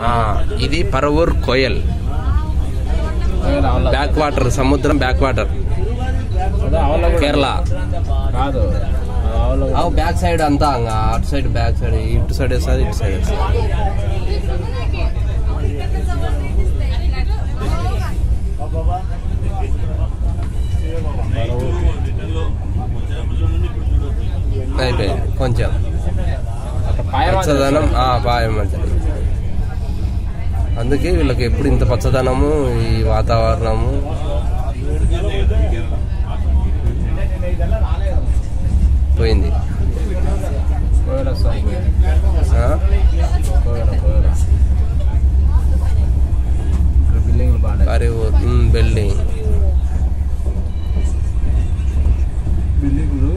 ఆ, ఇది Paravur Kayal back water సముద్రం బ్యాక్ వాటర్ కేరళ కాదు ఆవుల అవు బ్యాక్ సైడ్ అంతా ఇంకా అటు సైడ్ బ్యాక్ సైడ్ ఇటు సైడ్ వస్తుంది ఇటు సైడ్ వస్తుంది అయిపోయింది కొంచెం పచ్చదనం ఆ, పాయ మంచిది అందుకే వీళ్ళకి ఎప్పుడు ఇంత పచ్చదనము ఈ వాతావరణము పోయింది కోయల వస్తుంది ఆ? కోయల కోయల ఇక్కడ బిల్డింగ్లు బాగా పరవూర్ ఉమ్, బిల్డింగ్ బిల్డింగ్లు